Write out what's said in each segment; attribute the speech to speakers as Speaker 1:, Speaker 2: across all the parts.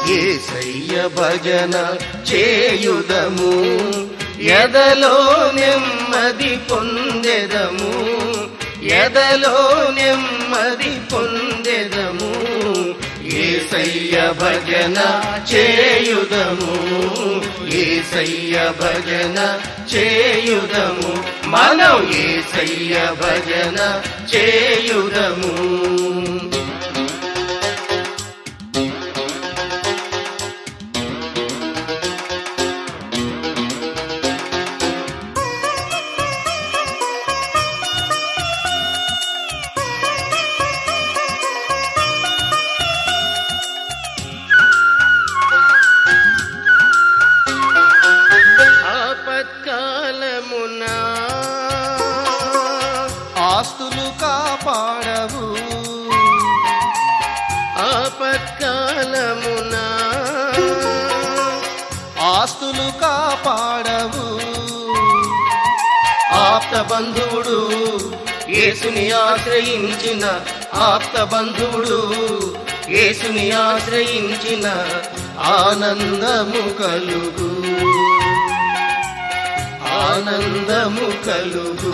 Speaker 1: ఏసయ్య భజన చేయుదము ఎదలో నెమ్మది పొందెదము ఎదలో నెమ్మది పొందెదము ఏసయ్య భజన చేయుదము ఏసయ్య భజన చేయుదము మనం ఏసయ్య భజన చేయుదము ఆపత్కాలమున
Speaker 2: ఆస్తులు కాపాడవు
Speaker 1: ఆపత్కాలమున
Speaker 2: ఆస్తులు కాపాడవు
Speaker 1: ఆప్త బంధువుడు యేసుని ఆశ్రయించిన ఆప్త బంధువుడు యేసుని ఆశ్రయించిన ఆనందము కలుగు ఆనందము కలుగు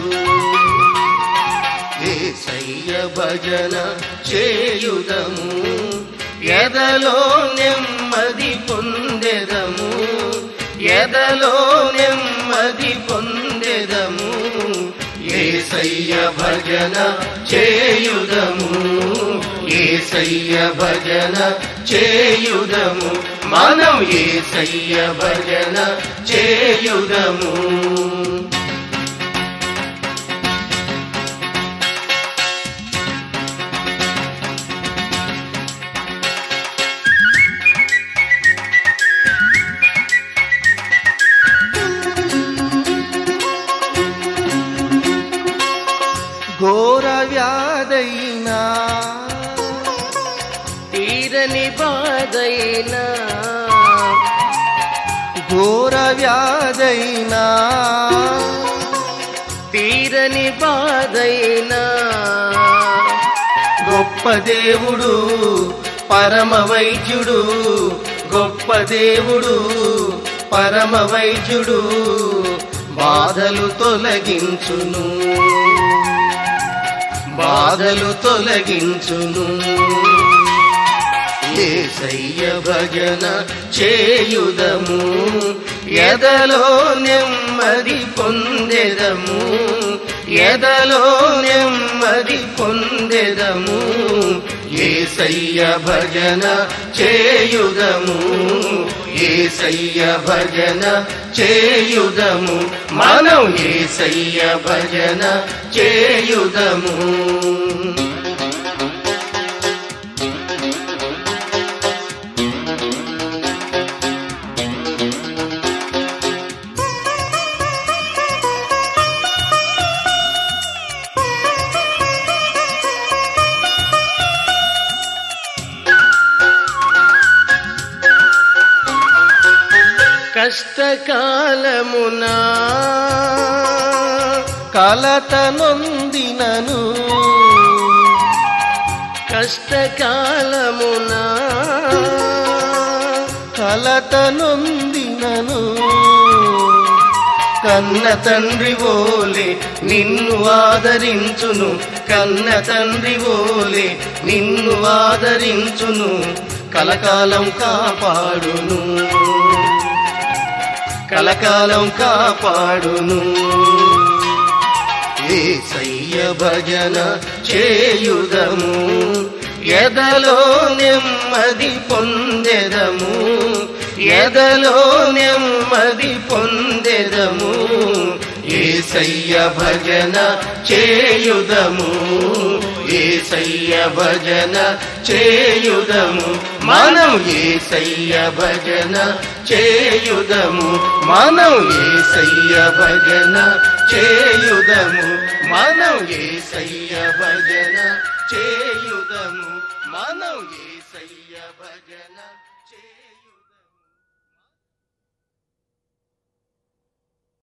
Speaker 1: ఏసయ్య భజన చేయుదము ఎదలో నెమ్మది పొందెదము ఎదలో నెమ్మది పొందెదము ఏసయ్య భజన చేయుదము ఏసయ్య భజన చేయుదము మనం ఏసయ్య భజన చేయుదము
Speaker 2: ఘోర వ్యాధైనా
Speaker 1: తీరని బాధైనా
Speaker 2: ఘోర వ్యాధైనా
Speaker 1: తీరని బాధైనా గొప్ప దేవుడు పరమ వైద్యుడు గొప్ప దేవుడు పరమ వైద్యుడు బాధలు తొలగించును బాధలు తొలగించును ఏసయ్య భజన చేయుదము ఎదలో నెమ్మది పొందెదము ఎదలో నెమ్మది పొందెదము ఏసయ్య భజన చేయుదము ఏసయ్య భజన చేయుదము మనం ఏసయ్య భజన చేయుదము కష్టకాలమున
Speaker 2: కలత నొందినను
Speaker 1: కష్టకాలమున
Speaker 2: కలత నొందినను
Speaker 1: కన్న తండ్రి ఓలే నిన్ను ఆదరించును కన్న తండ్రి ఓలే నిన్ను ఆదరించును కలకాలం కాపాడును కలకాలం కాపాడును ఏసయ్య భజన చేయుదము ఎదలో నెమ్మది పొందెదము ఎదలో నెమ్మది పొందెదము ఏసయ్య భజన చేయుదము ఏసయ్య భజన చేయుదము మనం ఏసయ్య భజన చేయుదము మనం ఏసయ్య భజన చేయుదము మనం ఏసయ్య భజన చేయుదము మనం ఏసయ్య భజన చే